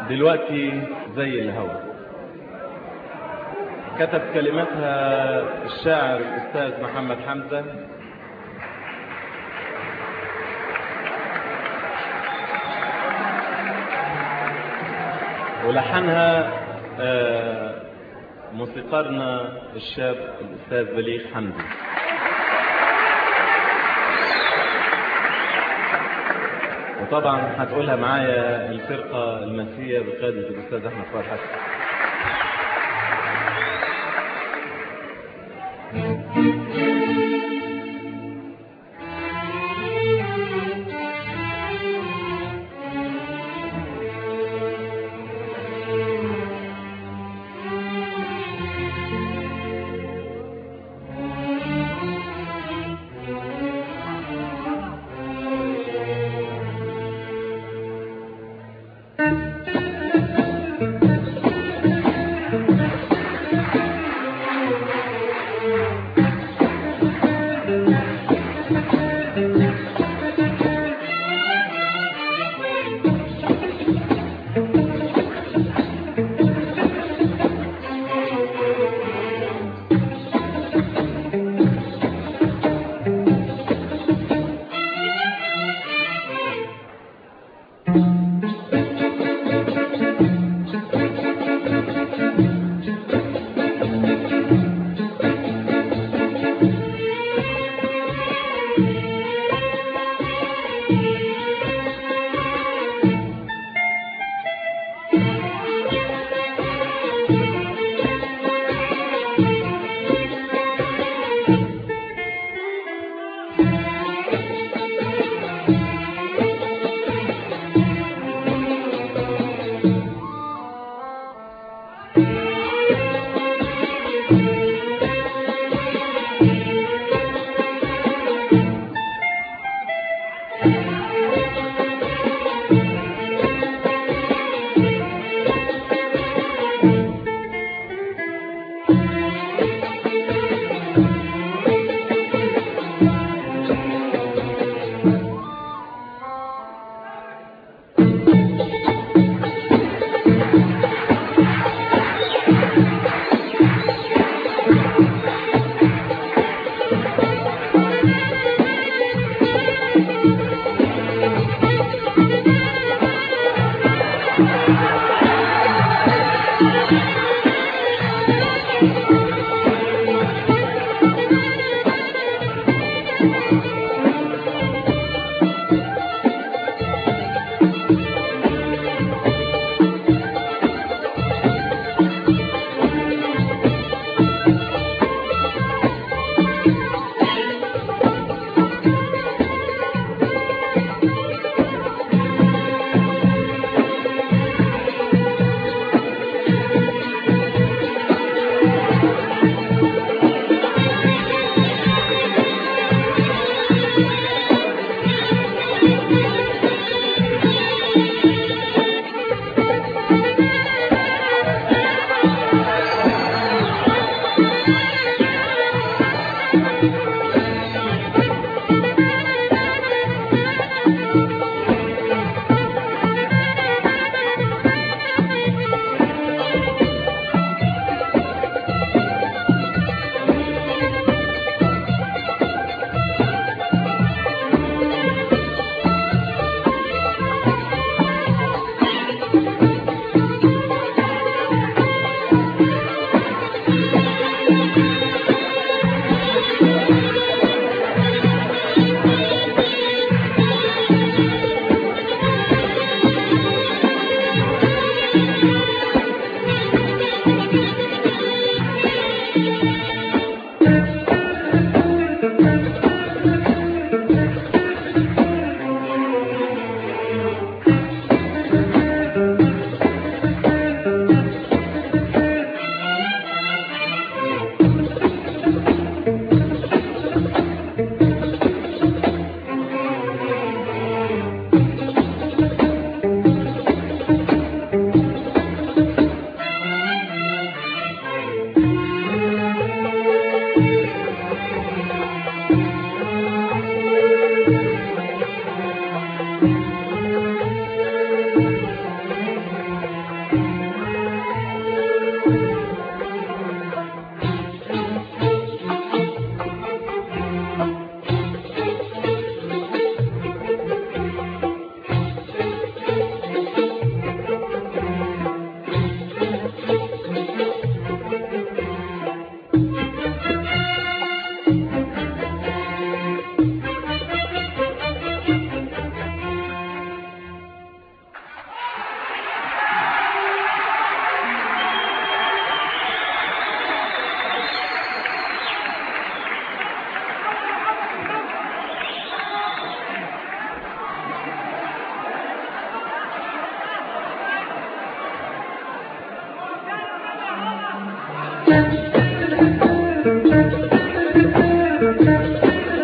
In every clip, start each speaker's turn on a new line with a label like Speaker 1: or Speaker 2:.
Speaker 1: دلوقتي زي الهوى كتب كلماتها الشاعر الأستاذ محمد حمزة ولحنها آه، موسيقارنا الشاب الأستاذ بليغ حمدي وطبعا هتقولها معايا الفرقة المسية بقيادة الأستاذ أحمد فرحة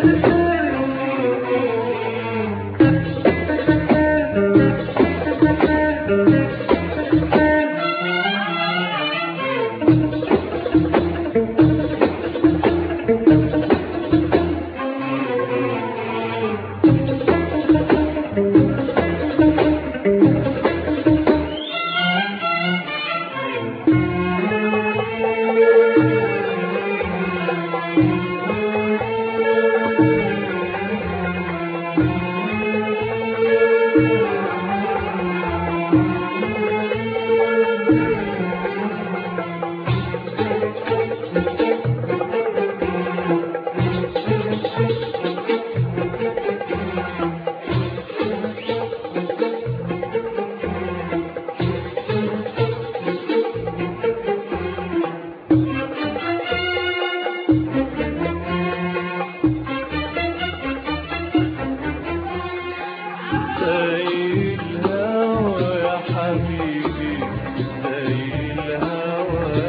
Speaker 1: زي الهوى يا حبيبي زي الهوى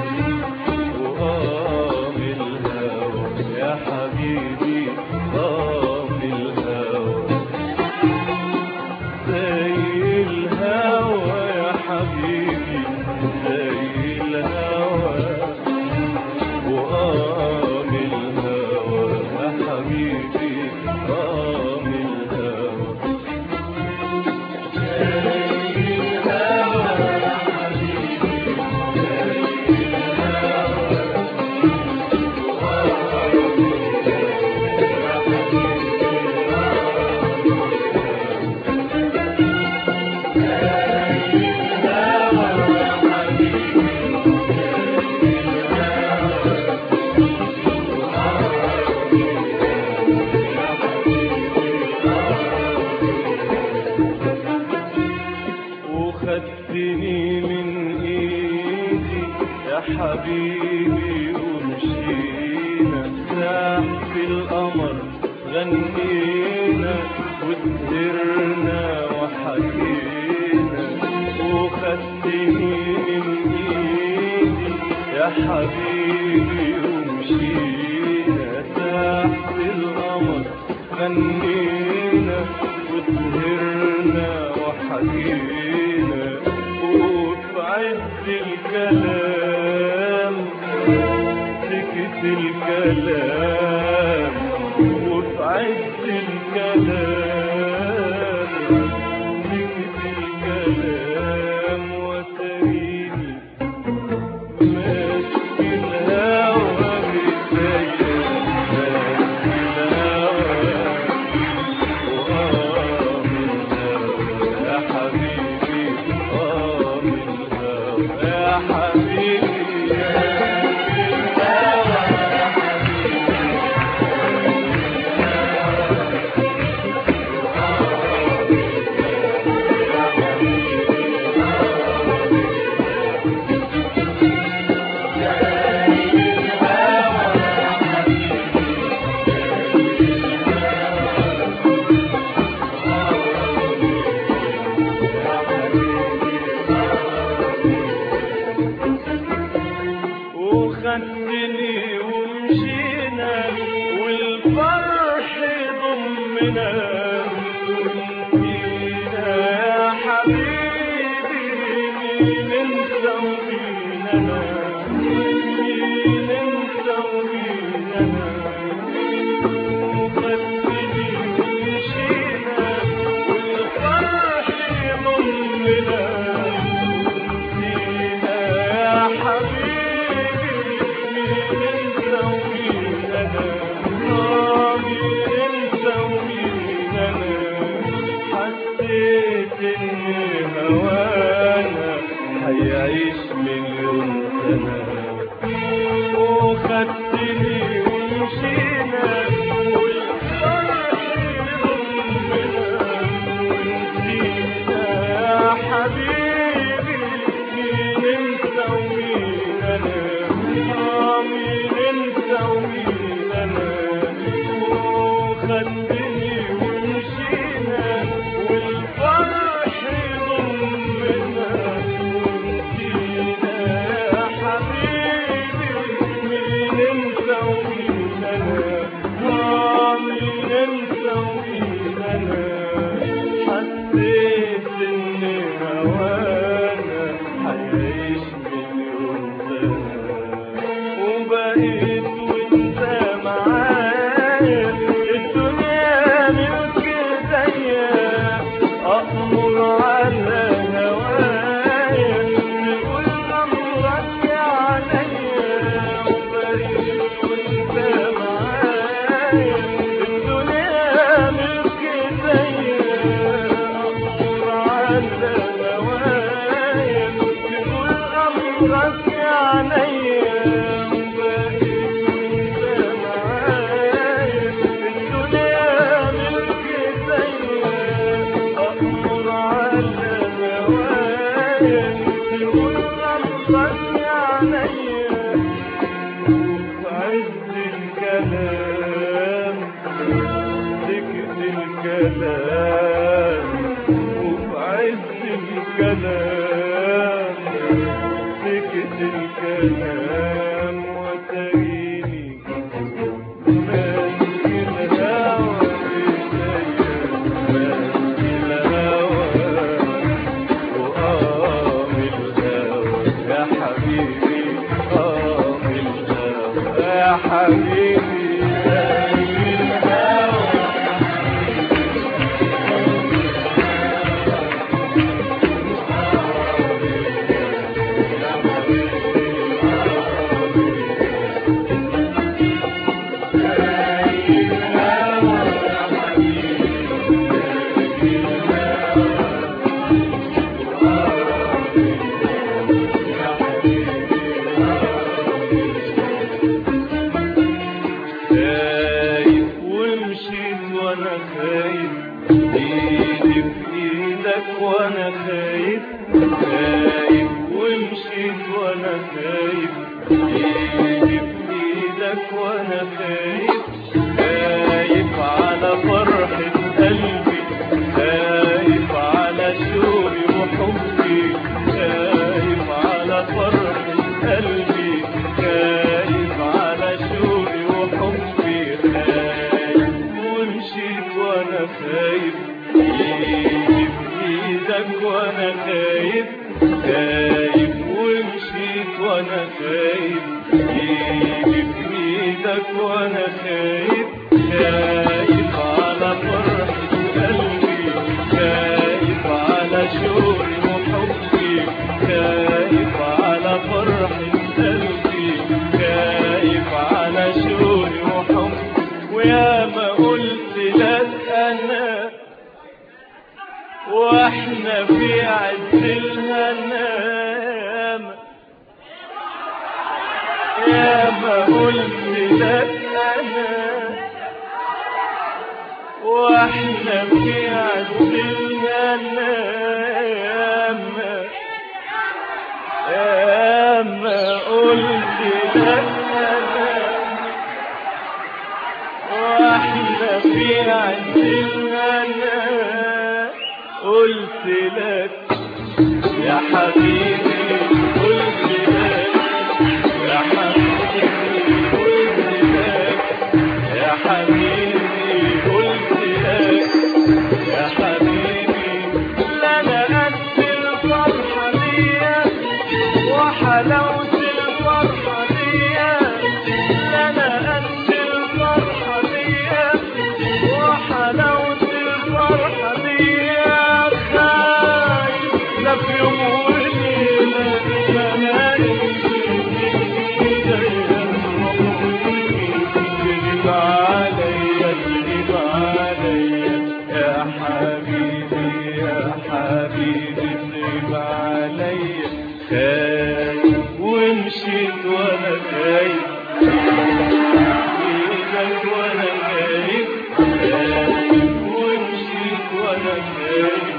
Speaker 1: وقام الهوى يا حبيبي قام الهوى زي الهوى يا حبيبي زي الهوى وقام الهوى يا حبيبي قام الهوى وخدتني من ايدي يا حبيبي ومشينا تحت القمر غنينا وسهرنا وحكينا وخدتني من ايدي يا حبيبي ومشينا تحت القمر غنينا وسهرنا وحكينا وفي عز الكلام سكت الكلام وفي عز الكلام سكت الكلام وتريني ماسك الهوى بإيديا ماسك الهوى وقام الهوى يا حبيبي قام الهوى يا حبيبي يا وخدني ومشينا والفرح ضمنا ونسينا يا حبيبي مين انت ومين انا مين انت ومين انا وخدني ومشينا والفرح ضمنا ونسينا يا حبيبي مين انت ومين انا آه مين انت ومين انا حسيت ان هوانا هيعيش مليون سنة وخدتني ومشينا والفرح ضمنا ونسينا يا حبيبي مين انت ومين انا آه مين انت ومين انا وخدتني ومشينا والفرح ضمنا ونسينا يا حبيبي مين انت ومين انا آه
Speaker 2: الكلام وفي عز الكلام سكت الكلام وتريني ماسك الهوى بإيديا ماسك الهوى وقام الهوى يا حبيبي قام الهوى يا حبيبي قام الهوى خايف ومشيت وانا خايف ايدي في ايدك وانا خايف خايف ومشيت وانا خايف ايدي في ايدك وانا خايف خايف على فرحة قلبي خايف على شوقي وحبي خايف على فرحة قلبي خايف على شوقي وحبي خايف ومشيت وانا خايف ايدي في ايدك وانا خايف خايف ومشيت وانا خايف ايدي في ايدك وانا خايف خايف على فرحة قلبي خايف على شوقي وحبي خايف على فرحة قلبي خايف على شوقي وحبي ويا ما قلت لك انا واحنا في عز الهنام يا ما قلت لك انا واحنا في عز الهنام يا ما قلت لك انا واحنا في عز الهنا قلت لك يا حبيبي قلت لك يا حبيبي قلت لك يا حبيبي قلت لك يا حبيبي لا انا قد الفرحه دي وحلاوه الفرحه دي لا انا قد الفرحه دي وحلاوه الفرحه دي خايف لا في يوم وليله تغيب عليا تغيب عليا يا حبيبي يا حبيبي تغيب عليا خايف ومشيت وانا خايف ايدك وانا خايف خايف ومشيت وانا خايف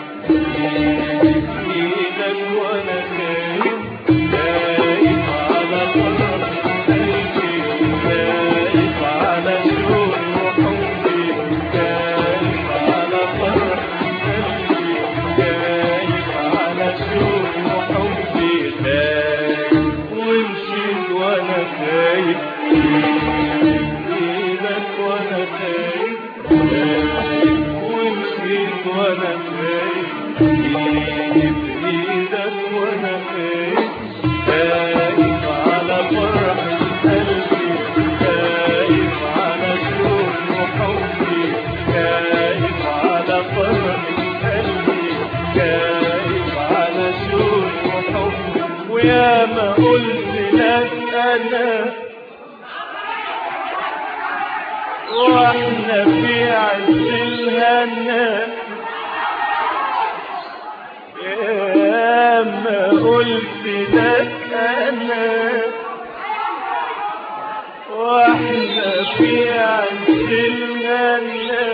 Speaker 2: ايدك وانا خايف خايف على فرح قلبي خايف على شوقي وحبي خايف على فرح قلبي خايف على شوقي وحبي خايف ومشيت وانا خايف ايدك وانا خايف خايف ومشيت وانا خايف ايدي بايدك وانا خايف خايف على فرح قلبي خايف على شوقي وحبي خايف على فرح قلبي خايف على شوقي وحبي ويا ما قلت لك انا واحنا في عز الهنا يا ما قلت لك انا واحنا في عز الهنا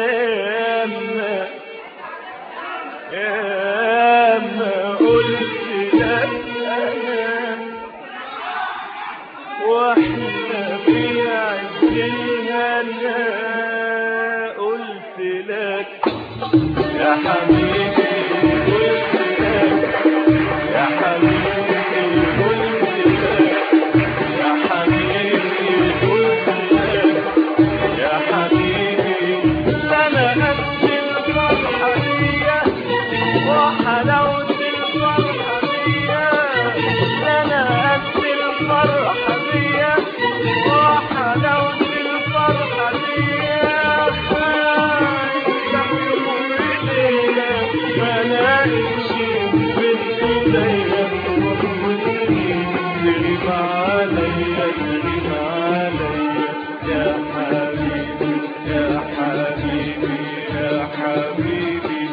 Speaker 2: يا ما قلت لك انا واحنا في عز الهنا يا حبيبي قلت لك يا حبيبي قلت لك يا حبيبي قلت لك يا حبيبي انا قد الفرحه دي وحلاوه الفرحه دي انا قد الفرحه دي وحلاوه الفرحه دي خايف يمر ليلة ما لاقيش بنت زيك وحزني تغيب عليا تغيب عليا يا حبيبي يا حبيبي يا حبيبي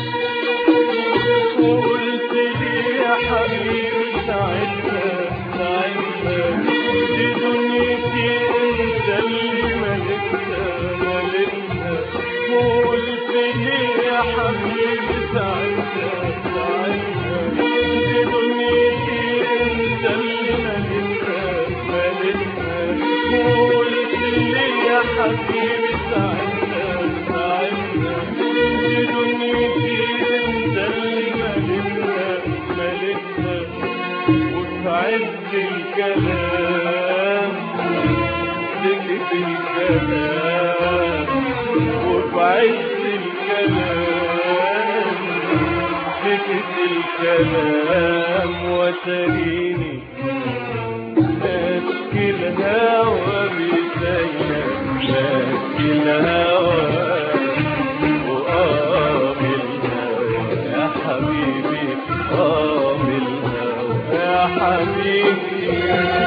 Speaker 2: وقلت لي يا حبيبي ساعتها ساعتها دي دنيتي انت اللي ملكتها ملكتها وقلت لي يا حبيبي ساعتها ساعتها دي دنيتي انت اللي ملكتها ملكتها وقلت لي يا حبيبي ساعتها ساعتها دي دنيتي انت اللي ملكتها ملكتها وفي عز الكلام سكت الكلام وفي عز الكلام سكت الكلام وتريني ماسك الهوى بيديا ماسك الهوى وقام الهوى يا حبيبي قام الهوى يا حبيبي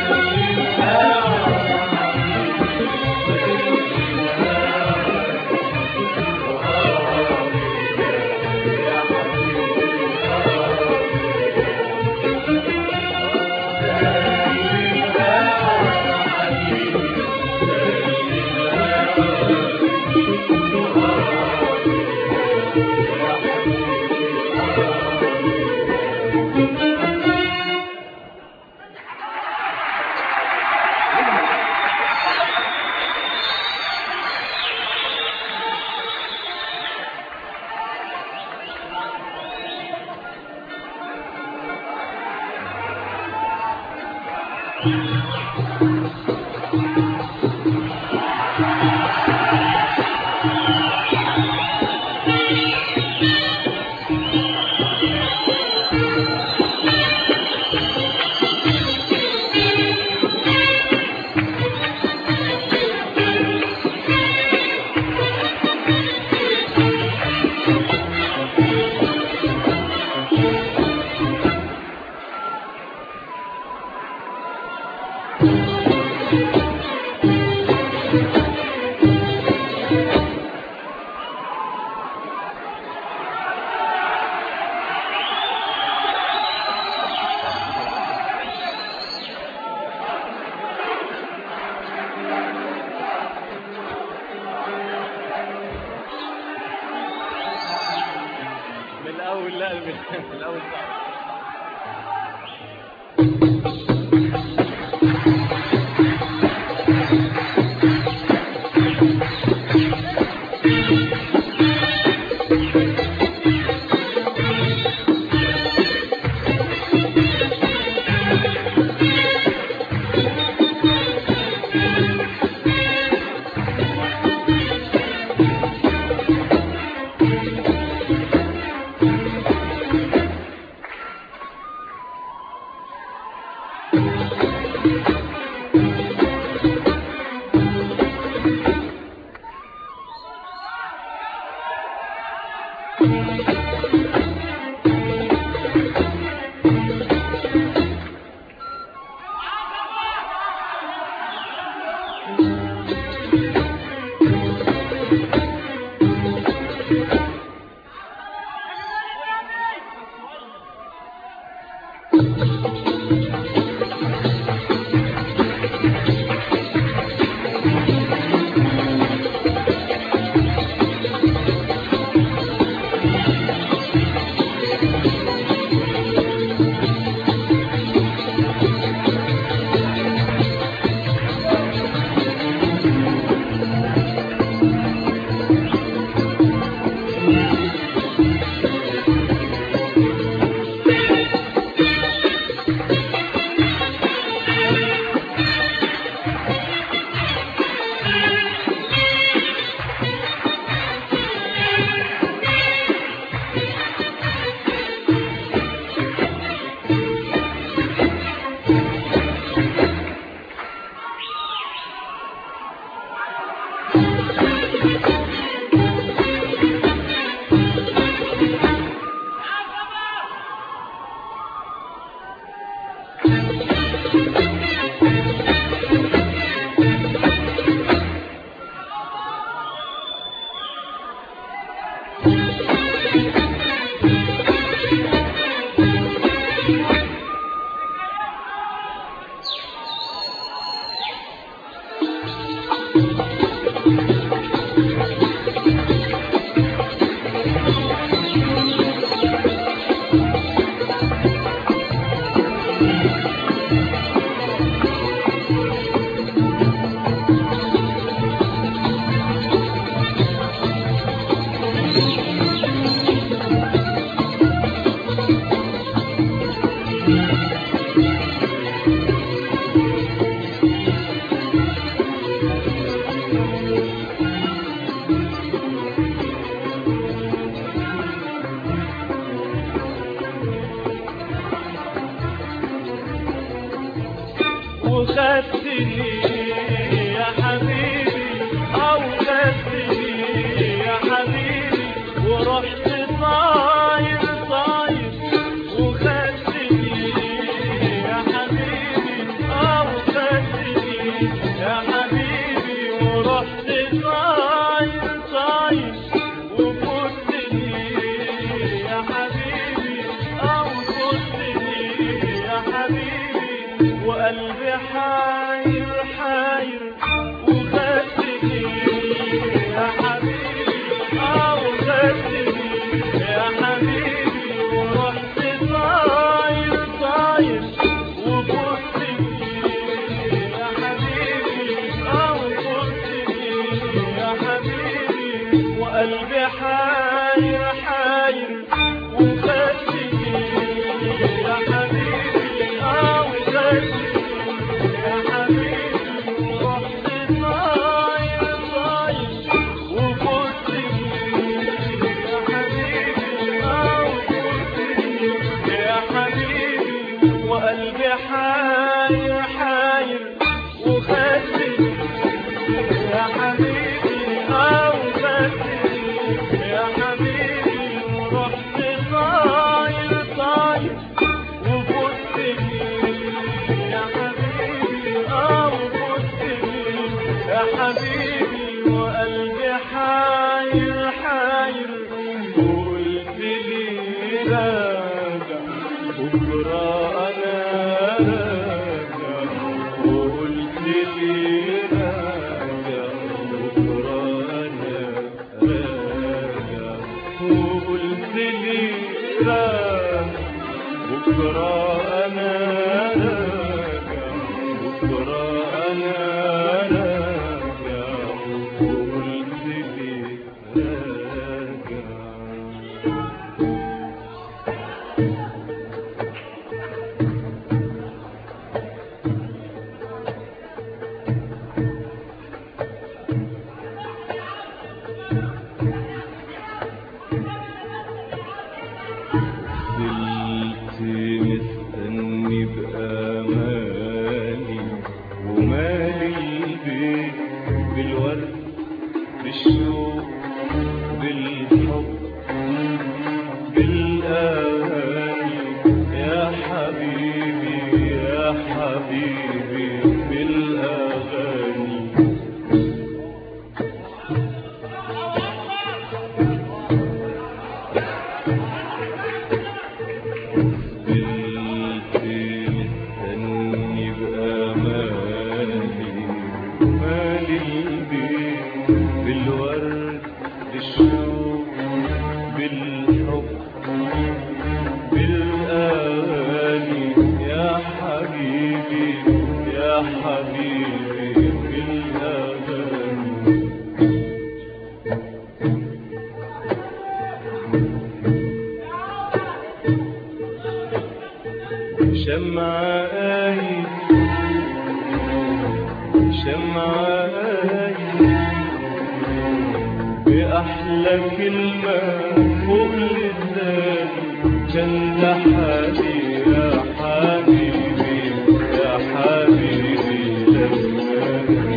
Speaker 2: من الاول لا من من الاول صعب وخدتني يا حبيبي او خدتني يا حبيبي ورحت طاير طاير وخدتني يا حبيبي او خدتني يا حبيبي ورحت طاير طاير وفوتني يا حبيبي او فوتني يا حبيبي وقلبي حاير حاير وخدتني يا حبيبي اه وخدتني يا حبيبي ورحت طاير طاير وفوتني يا حبيبي اه وفوتني يا حبيبي وقلبي حاير حاير وخدتني يا حبيبي اه وخدتني يا حبيبي ورحت طاير طاير وفوتني يا حبيبي اه وفوتني يا حبيبي وقلبي حاير حاير وخدتني يا حبيبي اه وخدتني يا حبيبي ورحت طاير طاير وفوتني يا حبيبي اه وفوتني يا حبيبي وقلبي حاير حاير وقلت لي راجع بكره انا راجع وقلت لي راجع بكره انا راجع وقلت لي راجع بكرة أنا راجع بكرة أنا راجع وقلت لي راجع زلت مستني بأمالي ومالي البيت بالورد بالشوق بالحب بالأغاني يا حبيبي يا حبيبي بالأغاني زلت مستني بأمالي مالي البيت بالورد بالشوق بالحب بالأغاني يا حبيبي يا حبيبي بالأغاني شمعاي شمعاي بأحلى كلمة فوق لساني جنة حالي يا حبيبي يا حبيبي لماني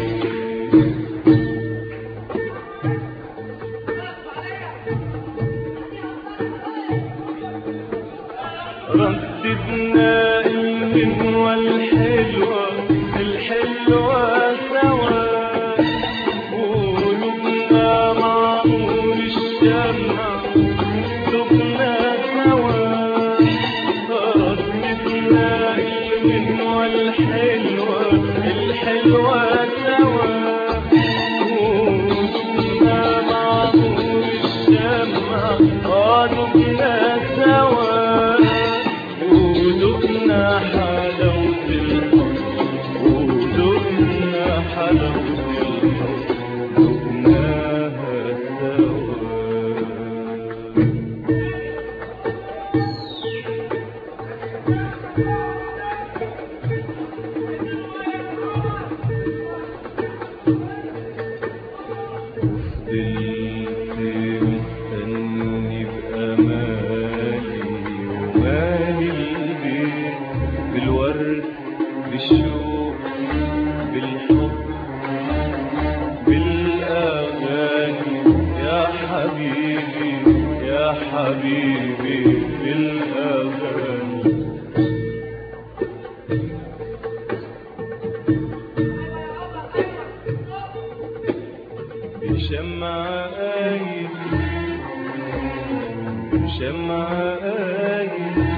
Speaker 2: رددنا الغنوة الحلوة الحلوة سوا قلوبنا معمول الشمع
Speaker 3: الحلوة سوا ودقنا معمول الشمع اه دقنا سوا ودقنا حلاوة الحب ودقنا حلاوة الحب دقناها سوا فضلت مستني بأمالي ومالي البيت بالورد بالشوق بالحب بالأغاني يا حبيبي يا حبيبي بالأغاني بشمع آي بشمع آي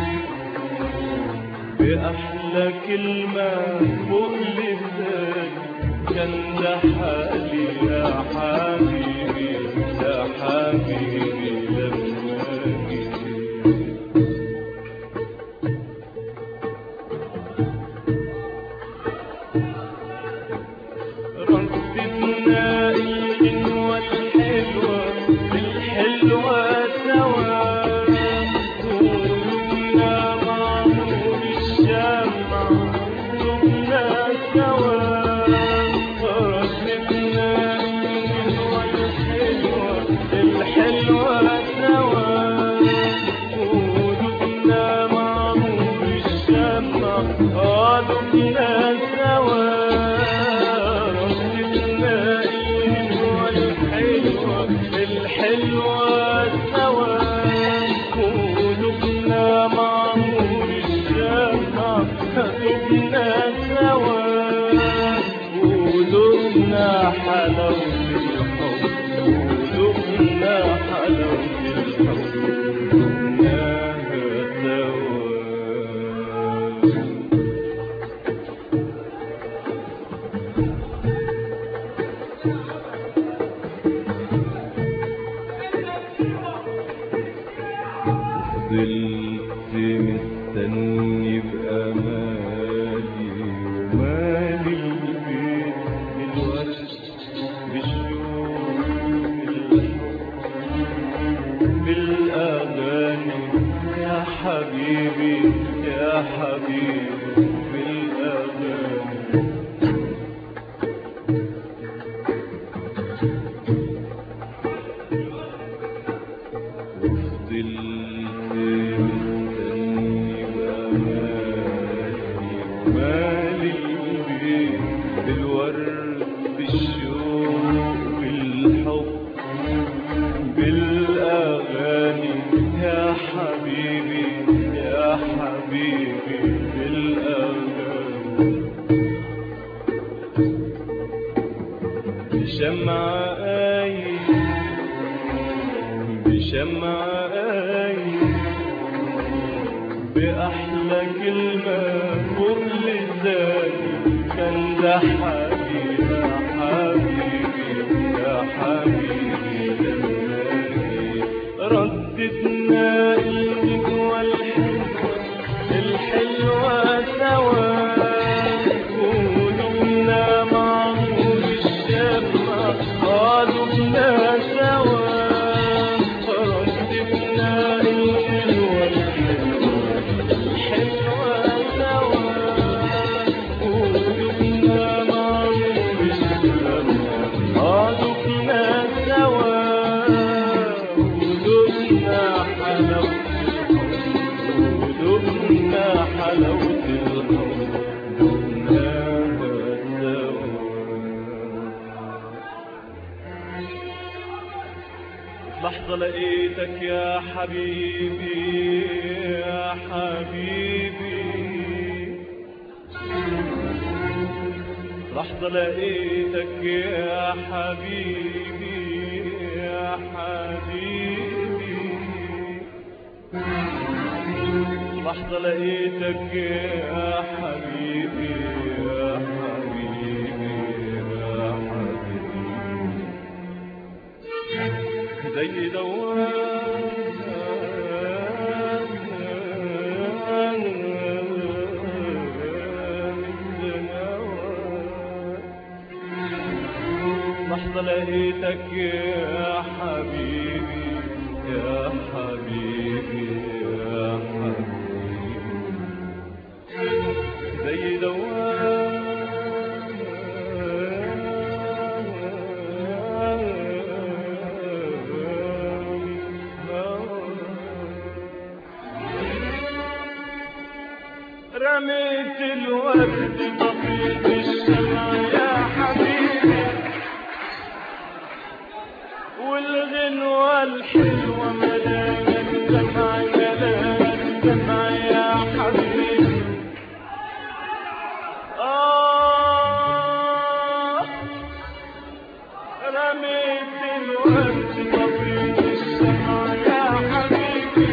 Speaker 3: بأحلى كلمة فوق لساني كان ده حالي يا حبيبي يا حبيبي لما جيت رددنا الغنوة الحلوة الحلوة سوا قلوبنا معمول الشمع دمنا سوا رددنا الغنوة الحلوة الحلوة سوا قلوبنا معمول الشمع اه دمنا سوا رددنا الغنوة الحلوة الحلوة سوا قلوبنا معمول الشمع دمنا سوا قلوبنا حلاوة الحب قلوبنا حلاوة الحب دمناها سوا فضلت مستني بأمالي ومالي البيت بالورد بالشوق بالحب بالأغاني يا حبيبي يا حبيبي بالأغاني وفضلت مستني بأمالي ومالي البيت بالورد بالشوق بالحب بالأغاني يا حبيبي يا حبيبي بالأغاني بشمع آي بشمع آي بأحلى كلمة فوق لساني كان ده حبيبي يا حبيبي يا حبيبي لما جيت رددنا الغنوة الحلوة الحلوة سوا قلوبنا معمول الشمع قلوبنا سوا رددنا الغنوة الحلوة الحلوة سوا قلوبنا معمول الشمع قلوبنا سوا قلوبنا حلاوة قلوبنا حلاوة الحب دقناها سوا لحظة لقيتك يا حبيبي يا حبيبي لحظة لقيتك يا حبيبي يا حبيبي لحظة لقيتك يا حبيبي يا حبيبي زي دوام الزنوات لحظة لقيتك يا حبيبي يا حبيبي يا حبيبي زي دوام رميت الورد طفيت الشمع يا حبيبي والغنوة الحلوة ملامة الدمع ملامة الدمع يا حبيبي آه رميت الورد طفيت الشمع يا حبيبي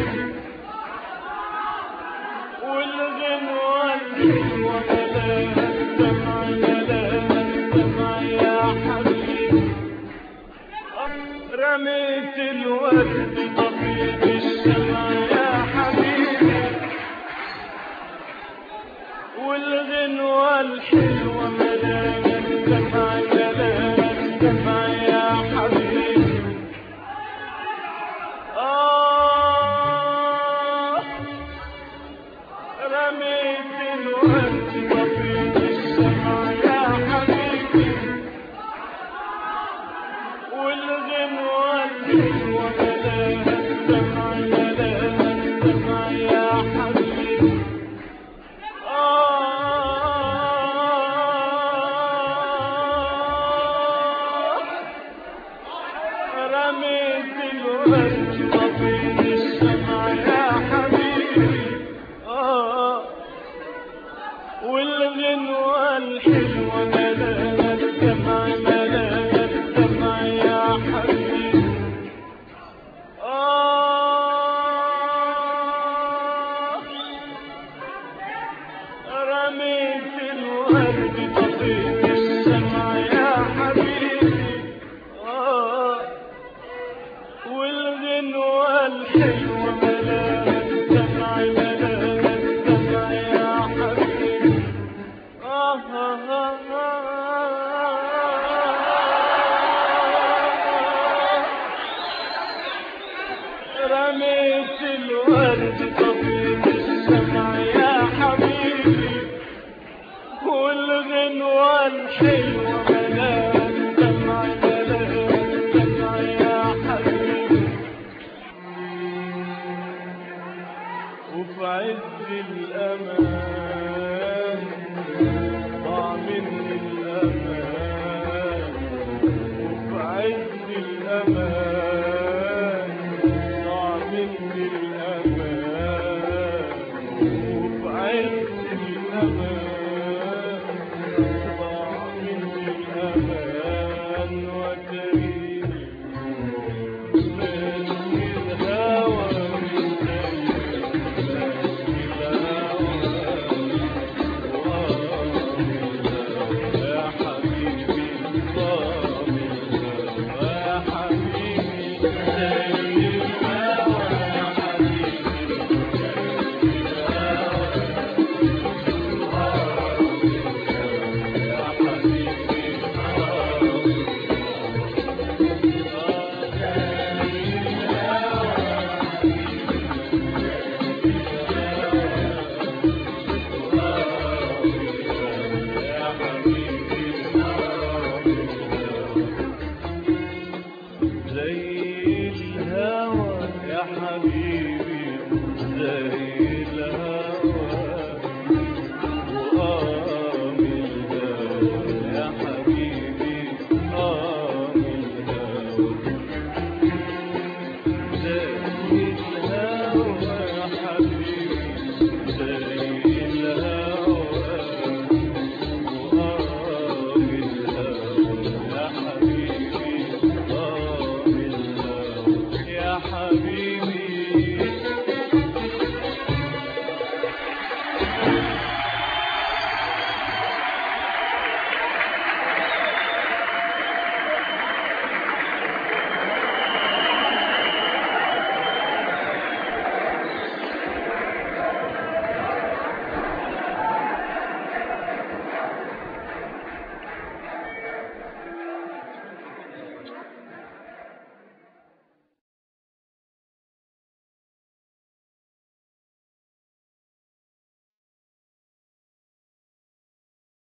Speaker 3: والغنوة الحلوة ملامة الدمع ملامة الدمع يا حبيبي رميت الورد طفيت الشمع يا حبيبي والغنوة الحلوة ملامة الدمع ملامة الدمع يا حبيبي آه رميت الورد طفيت الشمع يا حبيبي والغنوة الحلوة ملاها الدمع ملاها الدمع يا حبيبي آه رميت الورد طفيت الشمع يا حبيبي آه والغنوة الحلوة ملاها الدمع ملاها الدمع يا حبيبي آه رميت الورد طفيت الشمع يا حبيبي آه والغنوة الحلوة ملاها الدمع ملاها الدمع يا حبيبي آه آه آه آه رميت الورد طفيت الشمع يا حبيبي والغنوة الحلوة ملاها الدمع ملاها الدمع يا حبيبي وفي عز الأمان ضاع مني الأمان وفي عز الأمان ضاع مني الأمان وفي عز الأمان ضاع مني الأمان وتريني ماشي الهوى من يا حبيبي يا حبيبي زي الهوى يا حبيبي يا حبيبي يا حبيبي زي الهوى يا حبيبي زي